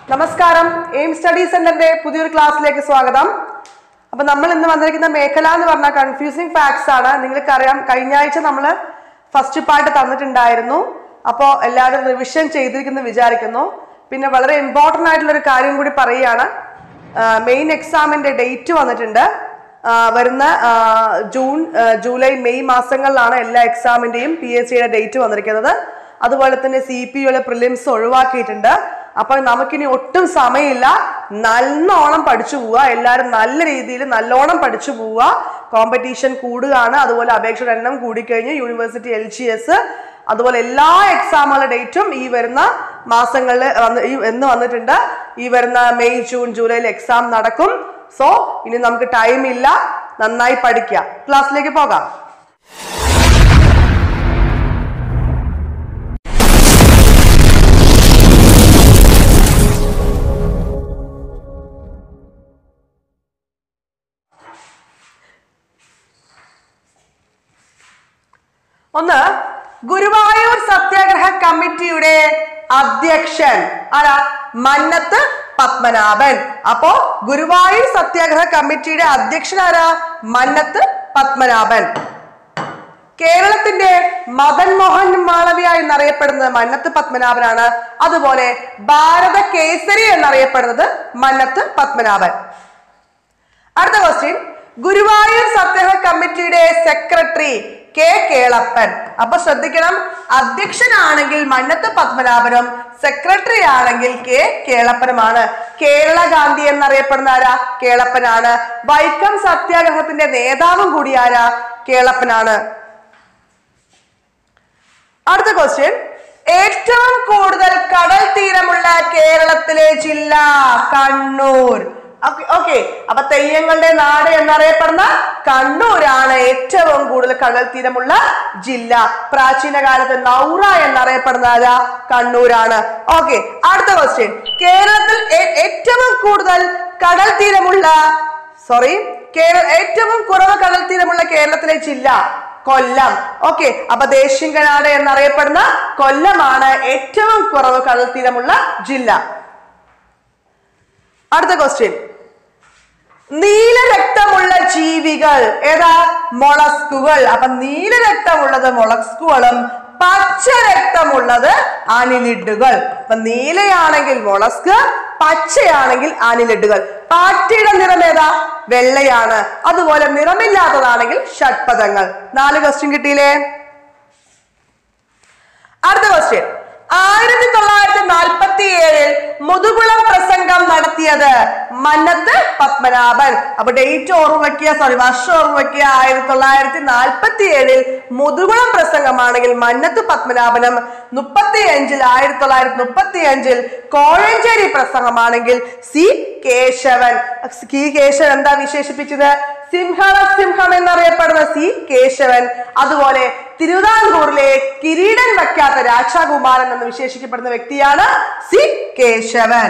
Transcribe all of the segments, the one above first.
നമസ്കാരം aim study സെന്ററിന്റെ പുതിയൊരു ക്ലാസ്സിലേക്ക് സ്വാഗതം അപ്പൊ നമ്മൾ ഇന്ന് വന്നിരിക്കുന്ന മേഖല എന്ന് പറഞ്ഞാൽ കൺഫ്യൂസിങ് ഫാക്ട്സ് ആണ് നിങ്ങൾക്ക് അറിയാം കഴിഞ്ഞ ആഴ്ച നമ്മൾ ഫസ്റ്റ് പാർട്ട് തന്നിട്ടുണ്ടായിരുന്നു അപ്പോൾ എല്ലാവരും റിവിഷൻ ചെയ്തിരിക്കുന്നു വിചാരിക്കുന്നു പിന്നെ വളരെ ഇമ്പോർട്ടൻ്റ് ആയിട്ടുള്ള ഒരു കാര്യം കൂടി പറയുകയാണ് മെയിൻ എക്സാമിന്റെ ഡേറ്റ് വന്നിട്ടുണ്ട് ആ, വരുന്ന ആ, ജൂൺ ആ, ജൂലൈ മെയ് മാസങ്ങളിലാണ് എല്ലാ എക്സാമിന്റെയും പി എസ് സിയുടെ ഡേറ്റ് വന്നിരിക്കുന്നത് അതുപോലെ തന്നെ സി പി യുടെ പ്രിലിംസ് ഒഴിവാക്കിയിട്ടുണ്ട് അപ്പൊ നമുക്കിനി ഒട്ടും സമയമില്ല നല്ലോണം പഠിച്ചു പോവുക എല്ലാവരും നല്ല രീതിയിൽ നല്ലോണം പഠിച്ചു പോവുക കോമ്പറ്റീഷൻ കൂടുകയാണ് അതുപോലെ അപേക്ഷയുടെ എണ്ണം കൂടിക്കഴിഞ്ഞ് യൂണിവേഴ്സിറ്റി എൽ ജി എസ് അതുപോലെ എല്ലാ എക്സാമുകളുടെ ഡേറ്റും ഈ വരുന്ന മാസങ്ങളിൽ വന്ന് ഈ എന്ന് വന്നിട്ടുണ്ട് ഈ വരുന്ന മെയ് ജൂൺ ജൂലൈയിൽ എക്സാം നടക്കും സോ ഇനി നമുക്ക് ടൈം ഇല്ല നന്നായി പഠിക്കുക ക്ലാസ്സിലേക്ക് പോകാം ഒന്ന് ഗുരുവായൂർ സത്യാഗ്രഹ കമ്മിറ്റിയുടെ അധ്യക്ഷൻ ആരാ മന്നത്ത് പത്മനാഭൻ അപ്പോ ഗുരുവായൂർ സത്യാഗ്രഹ കമ്മിറ്റിയുടെ അധ്യക്ഷൻ ആരാ മന്നത്ത് പത്മനാഭൻ കേരളത്തിന്റെ മദൻ മോഹൻ മാളവ്യ എന്നറിയപ്പെടുന്നത് മന്നത്ത് പത്മനാഭനാണ് അതുപോലെ ഭാരത കേസരി എന്നറിയപ്പെടുന്നത് മന്നത്ത് പത്മനാഭൻ അടുത്ത ക്വസ്റ്റ്യൻ ഗുരുവായൂർ സത്യാഗ്രഹ കമ്മിറ്റിയുടെ സെക്രട്ടറി കെ കേളപ്പൻ അപ്പൊ ശ്രദ്ധിക്കണം അധ്യക്ഷനാണെങ്കിൽ മന്നത്ത് പത്മനാഭനും സെക്രട്ടറി ആണെങ്കിൽ കെ കേളപ്പനുമാണ് കേരള ഗാന്ധി എന്നറിയപ്പെടുന്ന ആരാ കേളപ്പനാണ് വൈക്കം സത്യാഗ്രഹത്തിന്റെ നേതാവും കൂടി ആരാ കേളപ്പനാണ് അടുത്ത ക്വസ്റ്റ്യൻ ഏറ്റവും കൂടുതൽ കടൽ തീരമുള്ള കേരളത്തിലെ ജില്ല കണ്ണൂർ ഓക്കെ അപ്പൊ തെയ്യങ്ങളുടെ നാട് എന്നറിയപ്പെടുന്ന കണ്ണൂരാണ് ഏറ്റവും കൂടുതൽ കടൽ തീരമുള്ള ജില്ല പ്രാചീന കാലത്ത് നൗറ എന്നറിയപ്പെടുന്ന ആരാ കണ്ണൂരാണ് ഓക്കെ അടുത്ത ക്വസ്റ്റ്യൻ കേരളത്തിൽ ഏ- ഏറ്റവും കൂടുതൽ കടൽ തീരമുള്ള സോറി കേരള ഏറ്റവും കുറവ് കടൽ തീരമുള്ള കേരളത്തിലെ ജില്ല കൊല്ലം ഓക്കെ അപ്പൊ ദേശിംഗനാട് എന്നറിയപ്പെടുന്ന കൊല്ലമാണ് ഏറ്റവും കുറവ് കടൽ തീരമുള്ള ജില്ല അടുത്ത ക്വസ്റ്റ്യൻ നീലരക്തമുള്ള ജീവികൾ ഏതാ മൊളസ്കുകൾ അപ്പൊ നീലരക്തമുള്ളത് മൊളസ്കുകളും പച്ച രക്തമുള്ളത് അനിലിഡുകൾ അപ്പൊ നീലയാണെങ്കിൽ മൊളസ്ക് പച്ചയാണെങ്കിൽ അനിലിഡുകൾ പാറ്റയുടെ നിറം ഏതാ വെള്ളയാണ് അതുപോലെ നിറമില്ലാത്തതാണെങ്കിൽ ഷഡ്പദങ്ങൾ നാല് ക്വസ്റ്റ്യൻ കിട്ടിയില്ലേ അടുത്ത ക്വസ്റ്റ്യൻ ആയിരത്തി തൊള്ളായിരത്തി നാൽപ്പത്തി ഏഴിൽ മുതുകുളം പ്രസംഗം നടത്തിയത് മന്നത്ത് പത്മനാഭൻ അപ്പൊ ഡേറ്റ് ഓർമ്മ വയ്ക്കുക സോറി വർഷം ഓർമ്മ വയ്ക്കുക ആയിരത്തി തൊള്ളായിരത്തി നാൽപ്പത്തി ഏഴിൽ മുതുകുളം പ്രസംഗമാണെങ്കിൽ മന്നത്ത് പത്മനാഭനും മുപ്പത്തി അഞ്ചിൽ ആയിരത്തി തൊള്ളായിരത്തി മുപ്പത്തി അഞ്ചിൽ കോഴഞ്ചേരി പ്രസംഗമാണെങ്കിൽ സി കേശവൻ സി കേശവൻ എന്താ വിശേഷിപ്പിച്ചത് സിംഹള സിംഹം എന്നറിയപ്പെടുന്ന സി കേശവൻ അതുപോലെ തിരുവിതാംകൂറിലെ കിരീടം വയ്ക്കാത്ത രാജാകുമാരൻ എന്ന് വിശേഷിക്കപ്പെടുന്ന വ്യക്തിയാണ് സി കേശവൻ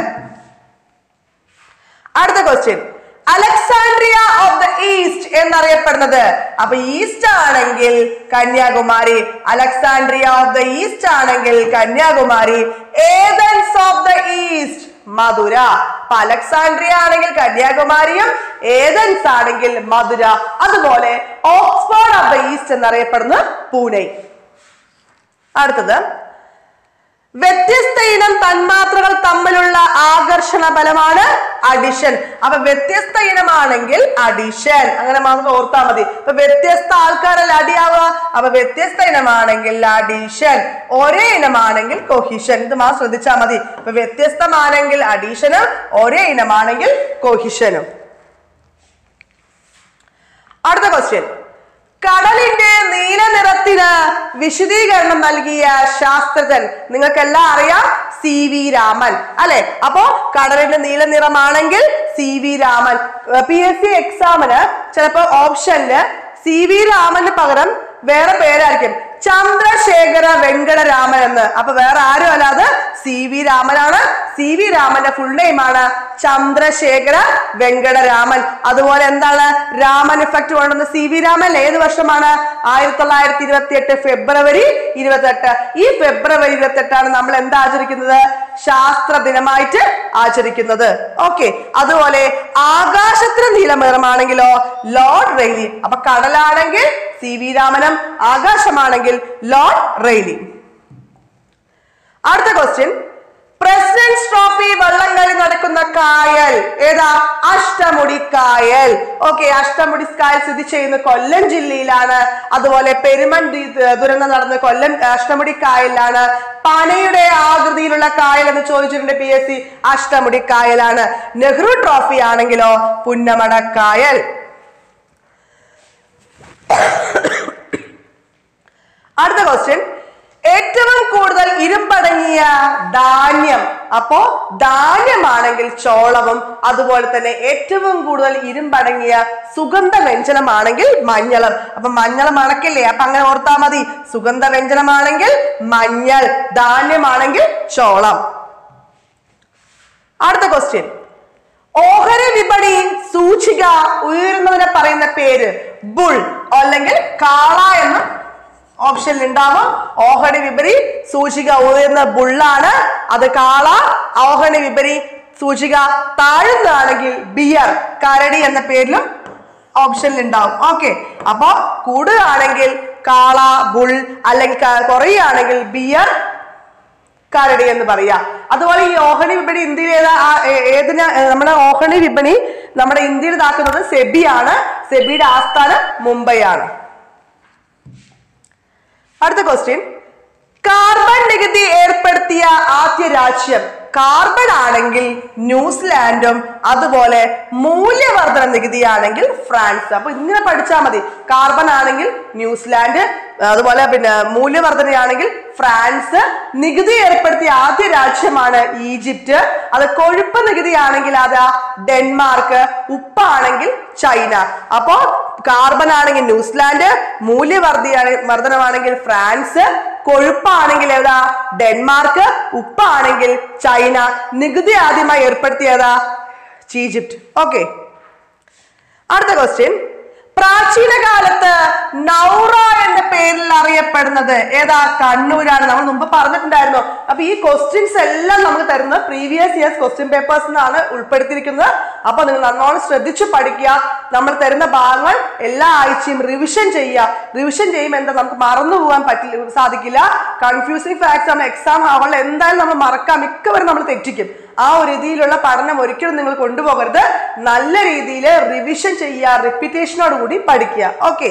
അടുത്ത question Alexandria of the east എന്നറിയപ്പെടുന്നത് അപ്പൊ ഈസ്റ്റ് ആണെങ്കിൽ Kanyakumari Alexandria of the east ആണെങ്കിൽ Kanyakumari Athens of the east Madurai അപ്പൊ അലക്സാണ്ട്രിയ ആണെങ്കിൽ കന്യാകുമാരിയും ഏതൻസ് ആണെങ്കിൽ മധുര അതുപോലെ ഓക്സ്ഫോർഡ് ഓഫ് ദ ഈസ്റ്റ് എന്നറിയപ്പെടുന്നത് പൂനെ അടുത്തത് വ്യത്യസ്ത ഇനം തന്മാത്രകൾ തമ്മിലുള്ള ആകർഷണ ബലമാണ് അഡിഷൻ അപ്പൊ വ്യത്യസ്ത ഇനമാണെങ്കിൽ അഡിഷൻ അങ്ങനെ മാത്രം ഓർത്താൽ മതി അപ്പൊ വ്യത്യസ്ത ആൾക്കാരല്ല അടിയാവുക അപ്പൊ വ്യത്യസ്ത ഇനമാണെങ്കിൽ അഡീഷൻ ഒരേ ഇനമാണെങ്കിൽ കൊഹിഷൻ ഇത് മാത്രം ശ്രദ്ധിച്ചാൽ മതി അപ്പൊ വ്യത്യസ്തമാണെങ്കിൽ അഡീഷനും ഒരേ ഇനമാണെങ്കിൽ കൊഹിഷനും അടുത്ത ക്വസ്റ്റ്യൻ കടലിന്റെ നീല നിറത്തിന് വിശദീകരണം നൽകിയ ശാസ്ത്രജ്ഞൻ നിങ്ങൾക്കെല്ലാം അറിയാം സി വി രാമൻ അല്ലെ അപ്പോ കടലിന്റെ നീല നിറമാണെങ്കിൽ C V Raman P S C എക്സാമിന് ചിലപ്പോ ഓപ്ഷനില് സി വി രാമന് പകരം വേറെ പേരായിരിക്കും ചന്ദ്രശേഖര വെങ്കടരാമൻ എന്ന് അപ്പൊ വേറെ ആരും അല്ലാതെ സി വി രാമനാണ് സി വി രാമന്റെ ഫുൾ നെയിം ആണ് ചന്ദ്രശേഖര വെങ്കടരാമൻ അതുപോലെ എന്താണ് രാമൻ ഇഫക്റ്റ് കൊണ്ടുവന്ന സി വി രാമൻ ഏത് വർഷമാണ് ആയിരത്തി തൊള്ളായിരത്തി ഇരുപത്തി എട്ട് ഫെബ്രുവരി ഇരുപത്തെട്ട് ഈ ഫെബ്രുവരി ഇരുപത്തെട്ടാണ് നമ്മൾ എന്താ ആചരിക്കുന്നത് ശാസ്ത്ര ദിനമായിട്ട് ആചരിക്കുന്നത് ഓക്കെ അതുപോലെ ആകാശത്തിന് നീല നിറമാണെങ്കിലോ ലോർഡ് റെയ്ലി അപ്പൊ കടലാണെങ്കിൽ സി വി രാമനം ആകാശമാണെങ്കിൽ ലോർഡ് റെയ്ലി അടുത്ത ക്വസ്റ്റ്യൻ പ്രസിഡന്റ്സ് ട്രോഫി വള്ളംകളി നടക്കുന്ന കായൽ ഏതാ അഷ്ടമുടി കായൽ ഓക്കെ അഷ്ടമുടി കായൽ സ്ഥിതി ചെയ്യുന്ന കൊല്ലം ജില്ലയിലാണ് അതുപോലെ പെരുമൺ ദി- ദുരന്തം നടന്ന കൊല്ലം അഷ്ടമുടി കായലിലാണ് പനയുടെ ആകൃതിയിലുള്ള കായൽ എന്ന് ചോദിച്ചിട്ടുണ്ട് പി എസ് സി അഷ്ടമുടി കായലാണ് നെഹ്റു ട്രോഫി ആണെങ്കിലോ പുന്നമട കായൽ അടുത്ത ക്വസ്റ്റ്യൻ ഏറ്റവും കൂടുതൽ ഇരുമ്പടങ്ങിയ ധാന്യം അപ്പോ ധാന്യമാണെങ്കിൽ ചോളവും അതുപോലെ തന്നെ ഏറ്റവും കൂടുതൽ ഇരുമ്പടങ്ങിയ സുഗന്ധ വ്യഞ്ജനമാണെങ്കിൽ മഞ്ഞളും അപ്പൊ മഞ്ഞൾ മണക്കില്ലേ അപ്പൊ അങ്ങനെ ഓർത്താ മതി സുഗന്ധ വ്യഞ്ജനമാണെങ്കിൽ മഞ്ഞൾ ധാന്യമാണെങ്കിൽ ചോളം അടുത്ത ക്വസ്റ്റ്യൻ ഓഹരി വിപണി സൂചിക ഉയരുന്നതിനെ പറയുന്ന പേര് ബുൾ അല്ലെങ്കിൽ കാള എന്ന ഓപ്ഷനിൽ ഉണ്ടാവും ഓഹരി വിപണി സൂചിക ഉയർന്ന ബുള്ളാണ് അത് കാള ഓഹരി വിപണി സൂചിക താഴുന്നതാണെങ്കിൽ ബിയർ കരടി എന്ന പേരിലും ഓപ്ഷനിൽ ഉണ്ടാവും ഓക്കെ അപ്പൊ കൂടുകയാണെങ്കിൽ കാള ബുൾ അല്ലെങ്കിൽ ക- കുറയുകയാണെങ്കിൽ ബിയർ കരടി എന്ന് പറയാ അതുപോലെ ഈ ഓഹരി വിപണി ഇന്ത്യയിൽ ഏതാ ആ- ഏ- ഏതിന ഏ, നമ്മുടെ ഓഹരി വിപണി നമ്മുടെ ഇന്ത്യയിൽ ഇതാക്കുന്നത് സെബിയാണ് സെബിയുടെ ആസ്ഥാനം മുംബൈ ആണ് അടുത്ത ക്വസ്റ്റ്യൻ കാർബൺ നികുതി ഏർപ്പെടുത്തിയ ആദ്യ രാജ്യം കാർബൺ ആണെങ്കിൽ ന്യൂസിലാൻഡും അതുപോലെ മൂല്യവർദ്ധന നികുതി ആണെങ്കിൽ ഫ്രാൻസ് അപ്പൊ ഇങ്ങനെ പഠിച്ചാൽ മതി കാർബൺ ആണെങ്കിൽ ന്യൂസിലാൻഡ് അതുപോലെ പിന്നെ മൂല്യവർദ്ധനയാണെങ്കിൽ ഫ്രാൻസ് നികുതി ഏർപ്പെടുത്തിയ ആദ്യ രാജ്യമാണ് ഈജിപ്റ്റ് അത് കൊഴുപ്പ് നികുതി ആണെങ്കിൽ അതാ ഡെൻമാർക്ക് ഉപ്പാണെങ്കിൽ ചൈന അപ്പോ കാർബൺ ആണെങ്കിൽ ന്യൂസിലാൻഡ് മൂല്യവർദ്ധിയാണ് വർധനമാണെങ്കിൽ ഫ്രാൻസ് കൊഴുപ്പാണെങ്കിൽ എവിടാ ഡെൻമാർക്ക് ഉപ്പാണെങ്കിൽ ചൈന നികുതി ആദ്യമായി ഏർപ്പെടുത്തിയതാ ഈജിപ്റ്റ് ഓക്കെ അടുത്ത ക്വസ്റ്റ്യൻ പ്രാചീന കാലത്ത് നൗറ എന്ന പേരിൽ അറിയപ്പെടുന്നത് ഏതാ കണ്ണൂരാണ് നമ്മൾ മുമ്പ് പറഞ്ഞിട്ടുണ്ടായിരുന്നു അപ്പൊ ഈ ക്വസ്റ്റ്യൻസ് എല്ലാം നമുക്ക് തരുന്നത് പ്രീവിയസ് ഇയേഴ്സ് ക്വസ്റ്റ്യൻ പേപ്പേഴ്സ് എന്നാണ് ഉൾപ്പെടുത്തിയിരിക്കുന്നത് അപ്പൊ നിങ്ങൾ നന്നോണം ശ്രദ്ധിച്ചു പഠിക്കുക നമ്മൾ തരുന്ന ഭാഗങ്ങൾ എല്ലാ ആഴ്ചയും റിവിഷൻ ചെയ്യുക റിവിഷൻ ചെയ്യുമ്പോൾ എന്താ നമുക്ക് മറന്നു പോകാൻ പറ്റില്ല സാധിക്കില്ല കൺഫ്യൂസിങ് ഫാക്ട്സ് നമ്മൾ എക്സാം ഹാളിൽ എന്തായാലും നമ്മൾ മറക്കാം മിക്കവരും നമ്മൾ തെറ്റിക്കും ആ ഒരു രീതിയിലുള്ള പഠനം ഒരിക്കലും നിങ്ങൾ കൊണ്ടുപോകരുത് നല്ല രീതിയിൽ റിവിഷൻ ചെയ്യുക റിപ്പീറ്റേഷനോട് കൂടി പഠിക്കുക ഓക്കെ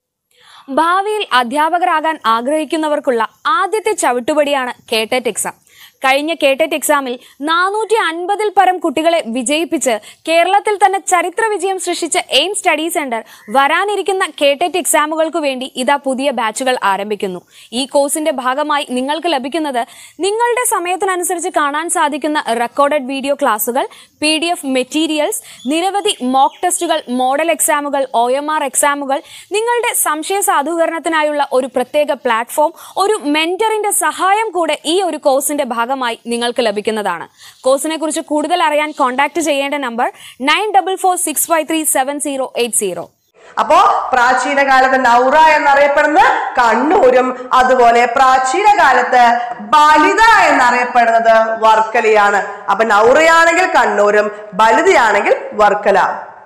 ഭാവിയിൽ അധ്യാപകരാകാൻ ആഗ്രഹിക്കുന്നവർക്കുള്ള ആദ്യത്തെ ചവിട്ടുപടിയാണ് കേട്ടറ്റ് എക്സാം കഴിഞ്ഞ കേട്ടറ്റ് എക്സാമിൽ നാനൂറ്റി അൻപതിൽ പരം കുട്ടികളെ വിജയിപ്പിച്ച് കേരളത്തിൽ തന്നെ ചരിത്ര വിജയം സൃഷ്ടിച്ച എയിം സ്റ്റഡി സെന്റർ വരാനിരിക്കുന്ന കേട്ടറ്റ് എക്സാമുകൾക്ക് വേണ്ടി ഇതാ പുതിയ ബാച്ചുകൾ ആരംഭിക്കുന്നു ഈ കോഴ്സിന്റെ ഭാഗമായി നിങ്ങൾക്ക് ലഭിക്കുന്നത് നിങ്ങളുടെ സമയത്തിനനുസരിച്ച് കാണാൻ സാധിക്കുന്ന റെക്കോർഡഡ് വീഡിയോ ക്ലാസുകൾ പി ഡി എഫ് മെറ്റീരിയൽസ് നിരവധി മോക്ക് ടെസ്റ്റുകൾ മോഡൽ എക്സാമുകൾ ഒ എം ആർ എക്സാമുകൾ നിങ്ങളുടെ സംശയ സാധൂകരണത്തിനായുള്ള ഒരു പ്രത്യേക പ്ലാറ്റ്ഫോം ഒരു മെന്ററിന്റെ സഹായം കൂടെ ഈ ഒരു കോഴ്സിന്റെ ഭാഗമായി നിങ്ങൾക്ക് ലഭിക്കുന്നതാണ് കോഴ്സിനെ കുറിച്ച് കൂടുതൽ അറിയാൻ കോൺടാക്ട് ചെയ്യേണ്ട number nine double four six five three seven zero eight zero അപ്പോ പ്രാചീന കാലത്ത് നൗറ എന്നറിയപ്പെടുന്ന കണ്ണൂരും അതുപോലെ പ്രാചീന കാലത്ത് ബലിത എന്നറിയപ്പെടുന്നത് വർക്കലയാണ് അപ്പൊ നൗറയാണെങ്കിൽ കണ്ണൂരും ബലിതയാണെങ്കിൽ വർക്കല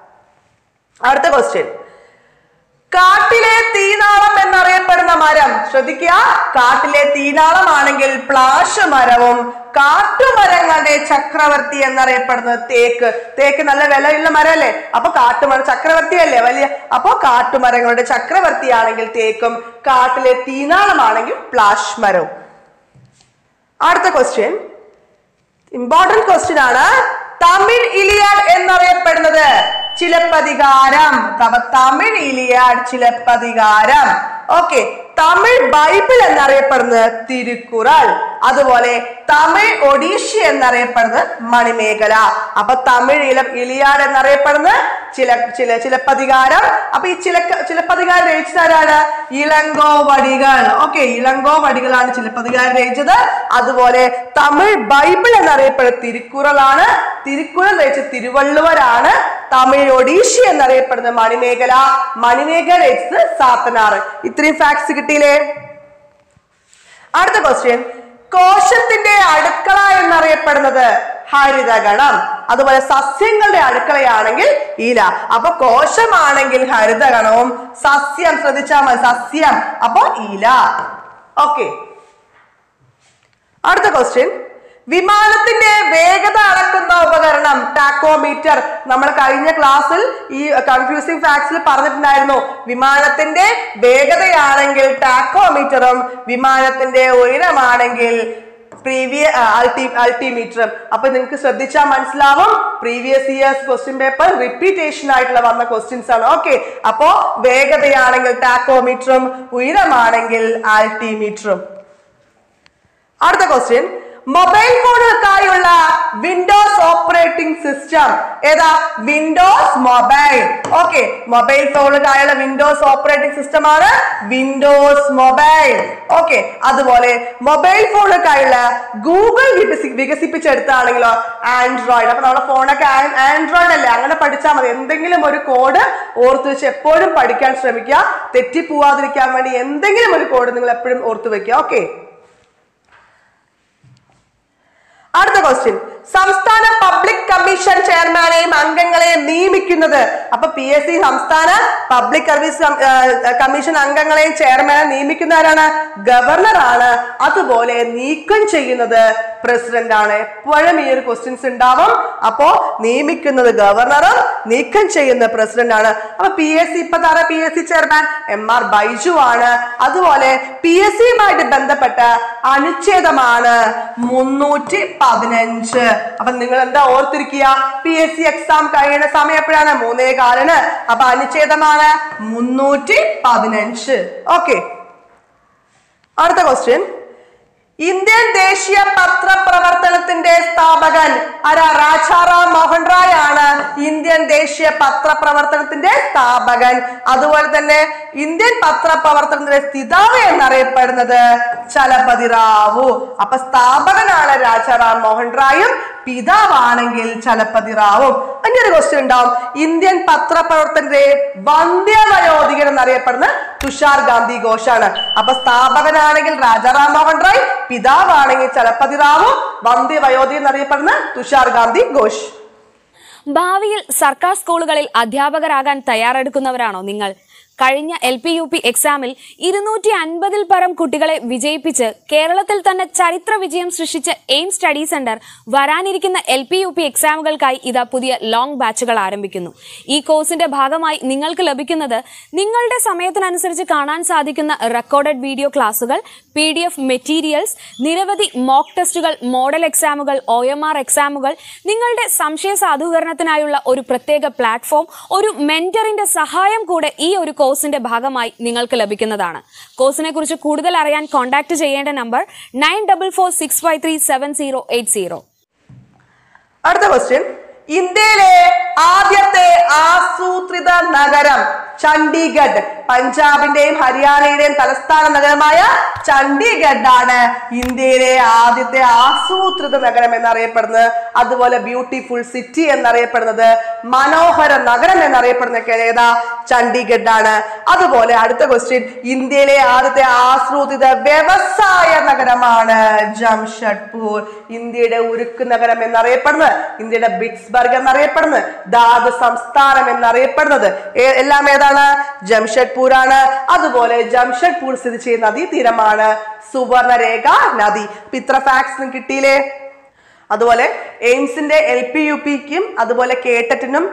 അടുത്ത ക്വസ്റ്റ്യൻ കാട്ടിലെ തീനാളം എന്നറിയപ്പെടുന്ന മരം ശ്രദ്ധിക്കുക കാട്ടിലെ തീനാളമാണെങ്കിൽ പ്ലാശ മരവും കാട്ടുമരങ്ങളുടെ ചക്രവർത്തി എന്നറിയപ്പെടുന്നത് തേക്ക് തേക്ക് നല്ല വിലയുള്ള മരമല്ലേ അപ്പൊ കാട്ടുമരം ചക്രവർത്തി അല്ലേ വലിയ അപ്പൊ കാട്ടുമരങ്ങളുടെ ചക്രവർത്തിയാണെങ്കിൽ തേക്കും കാട്ടിലെ തീനാളമാണെങ്കിൽ പ്ലാഷ് മരവും അടുത്ത ക്വസ്റ്റ്യൻ ഇമ്പോർട്ടന്റ് ക്വസ്റ്റ്യൻ ആണ് തമിഴ് ഇലിയാഡ് എന്നറിയപ്പെടുന്നത് ചിലപ്പതികാരം തവ- Tamil Iliad Silappatikaram okay Tamil Bible എന്നറിയപ്പെടുന്നത് തിരുക്കുറൾ അതുപോലെ തമിഴ് ഒഡീഷ എന്നറിയപ്പെടുന്നത് മണിമേഖല അപ്പൊ തമിഴ് ഇല ഇലിയാഡ് എന്നറിയപ്പെടുന്നത് ചില ചില ചിലപ്പതികാരം അപ്പൊ ഈ ചില ചിലപ്പതികാരം രചിച്ചതാരാണ് ഇളങ്കോ വടികൾ ഓക്കെ ഇളങ്കോ വടികളാണ് ചിലപ്പതികാരം രചിച്ചത് അതുപോലെ തമിഴ് ബൈബിൾ എന്നറിയപ്പെടുന്നത് തിരുക്കുറളാണ് തിരുക്കുറൾ രചിച്ച തിരുവള്ളുവരാണ് തമിഴ് ഒഡീഷ എന്നറിയപ്പെടുന്നത് മണിമേഖല മണിമേഖല രചിച്ചത് സാത്തനാറ് ഇത്രയും ഫാക്ട്സ് കിട്ടിയില്ലേ അടുത്ത ക്വസ്റ്റ്യൻ കോശത്തിന്റെ അടുക്കള എന്നറിയപ്പെടുന്നത് ഹരിതഗണം അതുപോലെ സസ്യങ്ങളുടെ അടുക്കളയാണെങ്കിൽ ഇല അപ്പൊ കോശമാണെങ്കിൽ ഹരിതഗണവും സസ്യം ശ്രദ്ധിച്ചാൽ മതി സസ്യം അപ്പൊ ഇല ഓക്കെ അടുത്ത ക്വസ്റ്റ്യൻ വിമാനത്തിന്റെ വേഗത അളക്കുന്ന ഉപകരണം ടാക്കോമീറ്റർ നമ്മൾ കഴിഞ്ഞ ക്ലാസ്സിൽ ഈ കൺഫ്യൂസിംഗ് ഫാക്ട്സിൽ പറഞ്ഞിട്ടുണ്ടായിരുന്നു വിമാനത്തിന്റെ വേഗതയാണെങ്കിൽ ടാക്കോമീറ്ററും വിമാനത്തിന്റെ ഉയരമാണെങ്കിൽ പ്രീവിയ അൾട്ടി അൾട്ടിമീറ്ററും അപ്പൊ നിങ്ങൾക്ക് ശ്രദ്ധിച്ചാൽ മനസ്സിലാവും previous years question paper repetition ആയിട്ടുള്ള വന്ന ക്വസ്റ്റ്യൻസ് ആണ് ഓക്കെ അപ്പോ വേഗതയാണെങ്കിൽ ടാക്കോമീറ്ററും ഉയരമാണെങ്കിൽ ആൾട്ടിമീറ്ററും അടുത്ത ക്വസ്റ്റ്യൻ മൊബൈൽ ഫോണുകൾക്കായുള്ള വിൻഡോസ് ഓപ്പറേറ്റിംഗ് സിസ്റ്റം ഏതാ വിൻഡോസ് മൊബൈൽ ഓക്കെ മൊബൈൽ ഫോണുകൾക്കായുള്ള വിൻഡോസ് ഓപ്പറേറ്റിംഗ് സിസ്റ്റം ആണ് വിൻഡോസ് മൊബൈൽ ഓക്കെ അതുപോലെ മൊബൈൽ ഫോണുകൾക്കായുള്ള ഗൂഗിൾ വികസി വികസിപ്പിച്ചെടുത്താണെങ്കിലോ ആൻഡ്രോയിഡ് അപ്പൊ നമ്മുടെ ഫോണൊക്കെ ആൻഡ്രോയിഡ് അല്ലേ അങ്ങനെ പഠിച്ചാൽ മതി എന്തെങ്കിലും ഒരു കോഡ് ഓർത്ത് വെച്ച് എപ്പോഴും പഠിക്കാൻ ശ്രമിക്കുക തെറ്റിപ്പോവാതിരിക്കാൻ വേണ്ടി എന്തെങ്കിലും ഒരു കോഡ് നിങ്ങൾ എപ്പോഴും ഓർത്ത് വെക്കുക ഓക്കെ അടുത്ത ക്വസ്റ്റ്യൻ സംസ്ഥാന പബ്ലിക് കമ്മീഷൻ ചെയർമാനെയും അംഗങ്ങളെയും നിയമിക്കുന്നത് അപ്പൊ പി എസ് സി സംസ്ഥാന പബ്ലിക് സർവീസ് കമ്മീഷൻ അംഗങ്ങളെയും ചെയർമാനെ നിയമിക്കുന്ന ആരാണ് ഗവർണർ ആണ് അതുപോലെ നീക്കം ചെയ്യുന്നത് പ്രസിഡന്റ് ആണ് എപ്പോഴും ഈ ഒരു ക്വസ്റ്റ്യൻസ് ഉണ്ടാവും അപ്പോ നിയമിക്കുന്നത് ഗവർണറും നീക്കം ചെയ്യുന്ന പ്രസിഡന്റ് ആണ് അപ്പൊ പി എസ് സി ഇപ്പൊ തറ P S C chairman M R Baiju ആണ് അതുപോലെ പി എസ് സിയുമായിട്ട് ബന്ധപ്പെട്ട അനുച്ഛേദമാണ് മുന്നൂറ്റി പതിനഞ്ച് അപ്പൊ നിങ്ങൾ എന്താ ഓർത്തിരിക്കുക പി എസ് സി എക്സാം കഴിയുന്ന സമയം എപ്പോഴാണ് മൂന്നേ കാലിന് അപ്പൊ അനുച്ഛേദമാണ് മുന്നൂറ്റി പതിനഞ്ച് ഓക്കെ അടുത്ത ക്വസ്റ്റ്യൻ ഇന്ത്യൻ ദേശീയ പത്രപ്രവർത്തനത്തിന്റെ സ്ഥാപകൻ ആരാ രാജാറാം മോഹൻ റായ് ആണ് ഇന്ത്യൻ ദേശീയ പത്രപ്രവർത്തനത്തിന്റെ സ്ഥാപകൻ അതുപോലെ തന്നെ ഇന്ത്യൻ പത്രപ്രവർത്തനത്തിന്റെ സ്ഥിതാവ് എന്നറിയപ്പെടുന്നത് ചലപതി റാവു അപ്പൊ സ്ഥാപകനാണ് രാജാറാം മോഹൻ റായും പിതാവാണെങ്കിൽ ചലപതി റാവും അങ്ങനെ ഒരു ക്വസ്റ്റ്യൻ ഉണ്ടാവും ഇന്ത്യൻ പത്രപ്രവർത്തനത്തിന്റെ വന്ധ്യവയോധികൻ എന്നറിയപ്പെടുന്ന തുഷാർ ഗാന്ധി ഘോഷാണ് അപ്പൊ സ്ഥാപകനാണെങ്കിൽ രാജാറാം മോഹൻ റായ് പിതാവാണെങ്കിൽ ചലപതി റാവു വന്ധ്യവയോധി എന്നറിയപ്പെടുന്ന തുഷാർ ഗാന്ധി ഘോഷ് ഭാവിയിൽ സർക്കാർ സ്കൂളുകളിൽ അധ്യാപകരാകാൻ തയ്യാറെടുക്കുന്നവരാണോ നിങ്ങൾ കഴിഞ്ഞ എൽ പി യു പി എക്സാമിൽ ഇരുന്നൂറ്റി അൻപതിൽ പരം കുട്ടികളെ വിജയിപ്പിച്ച് കേരളത്തിൽ തന്നെ ചരിത്ര വിജയം സൃഷ്ടിച്ച എയിം സ്റ്റഡി സെന്റർ വരാനിരിക്കുന്ന എൽ പി യു പി എക്സാമുകൾക്കായി ഇതാ പുതിയ ലോങ് ബാച്ചുകൾ ആരംഭിക്കുന്നു ഈ കോഴ്സിന്റെ ഭാഗമായി നിങ്ങൾക്ക് ലഭിക്കുന്നത് നിങ്ങളുടെ സമയത്തിനനുസരിച്ച് കാണാൻ സാധിക്കുന്ന റെക്കോർഡഡ് വീഡിയോ ക്ലാസുകൾ പി ഡി എഫ് മെറ്റീരിയൽസ് നിരവധി മോക്ക് ടെസ്റ്റുകൾ മോഡൽ എക്സാമുകൾ ഒ എം ആർ എക്സാമുകൾ നിങ്ങളുടെ സംശയ സാധൂകരണത്തിനായുള്ള ഒരു പ്രത്യേക പ്ലാറ്റ്ഫോം ഒരു മെന്ററിന്റെ സഹായം കൂടെ ഈ ഒരു കോഴ്സിന്റെ ഭാഗമായി നിങ്ങൾക്ക് ലഭിക്കുന്നതാണ് കോഴ്സിനെ കുറിച്ച് കൂടുതൽ അറിയാൻ കോൺടാക്ട് ചെയ്യേണ്ട number nine double four six five three seven zero eight zero അടുത്ത ക്വസ്റ്റ്യൻ ഇന്ത്യയിലെ ആദ്യത്തെ ആസൂത്രിത നഗരം ചണ്ഡീഗഡ് പഞ്ചാബിന്റെയും ഹരിയാനയുടെയും തലസ്ഥാന നഗരമായ ചണ്ഡീഗഡ് ആണ് ഇന്ത്യയിലെ ആദ്യത്തെ ആസൂത്രിത നഗരം എന്നറിയപ്പെടുന്നത് അതുപോലെ ബ്യൂട്ടിഫുൾ സിറ്റി എന്നറിയപ്പെടുന്നത് മനോഹര നഗരം എന്നറിയപ്പെടുന്ന ഏതാ ചണ്ഡീഗഡ് ആണ് അതുപോലെ അടുത്ത ക്വസ്റ്റ്യൻ ഇന്ത്യയിലെ ആദ്യത്തെ ആസൂത്രിത വ്യവസായ നഗരമാണ് ജംഷഡ്പൂർ ഇന്ത്യയുടെ ഉരുക്ക് നഗരം എന്നറിയപ്പെടുന്നത് ഇന്ത്യയുടെ ബിറ്റ്സ്ബർഗ് എന്നറിയപ്പെടുന്നത് ധാതു സംസ്ഥാനം എന്നറിയപ്പെടുന്നത് ഏ- എല്ലാം ഏതാണ് ജംഷഡ്പൂർ ആണ് അതുപോലെ ജംഷഡ്പൂർ സ്ഥിതി ചെയ്യുന്ന നദീതീരമാണ് സുവർണരേഖ നദി ഇപ്പൊ ഇത്ര ഫാക്ട്സ് കിട്ടിയില്ലേ അതുപോലെ എയിംസിന്റെ എൽ പി യു പിക്കും അതുപോലെ കേട്ടറ്റിനും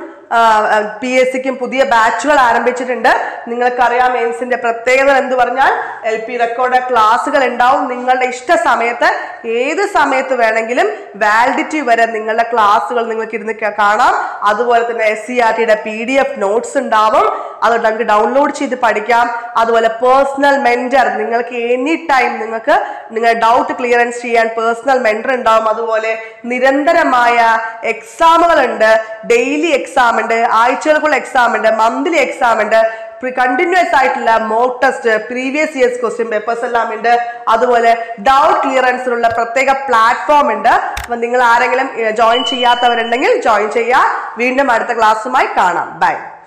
പി എസ് സിക്കും പുതിയ ബാച്ചുകൾ ആരംഭിച്ചിട്ടുണ്ട് നിങ്ങൾക്കറിയാം എയിംസിന്റെ പ്രത്യേകത എന്ന് പറഞ്ഞാൽ എൽ പി റെക്കോർഡ് ക്ലാസ്സുകൾ ഉണ്ടാവും നിങ്ങളുടെ ഇഷ്ട സമയത്ത് ഏത് സമയത്ത് വേണമെങ്കിലും വാലിഡിറ്റി വരെ നിങ്ങളുടെ ക്ലാസ്സുകൾ നിങ്ങൾക്ക് ഇരുന്ന് ക- കാണാം അതുപോലെ തന്നെ എസ് സി ആർ ടിയുടെ പി ഡി എഫ് നോട്ട്സ് ഉണ്ടാവും അത് നിങ്ങൾക്ക് ഡൗൺലോഡ് ചെയ്ത് പഠിക്കാം അതുപോലെ പേഴ്സണൽ മെന്റർ നിങ്ങൾക്ക് എനി ടൈം നിങ്ങൾക്ക് നിങ്ങൾ ഡൗട്ട് ക്ലിയറൻസ് ചെയ്യാൻ പേഴ്സണൽ മെന്റർ ഉണ്ടാവും അതുപോലെ നിരന്തരമായ എക്സാമുകൾ ഉണ്ട് ഡെയിലി എക്സാം ഉണ്ട് ആഴ്ചകൾക്കുള്ള എക്സാം ഉണ്ട് മന്ത്ലി എക്സാം ഉണ്ട് കണ്ടിന്യൂസ് ആയിട്ടുള്ള mock test previous years question papers എല്ലാം ഉണ്ട് അതുപോലെ ഡൗട്ട് ക്ലിയറൻസിനുള്ള പ്രത്യേക പ്ലാറ്റ്ഫോം ഉണ്ട് അപ്പൊ നിങ്ങൾ ആരെങ്കിലും ജോയിൻ ചെയ്യാത്തവരുണ്ടെങ്കിൽ ജോയിൻ ചെയ്യുക വീണ്ടും അടുത്ത ക്ലാസ്സുമായി കാണാം ബൈ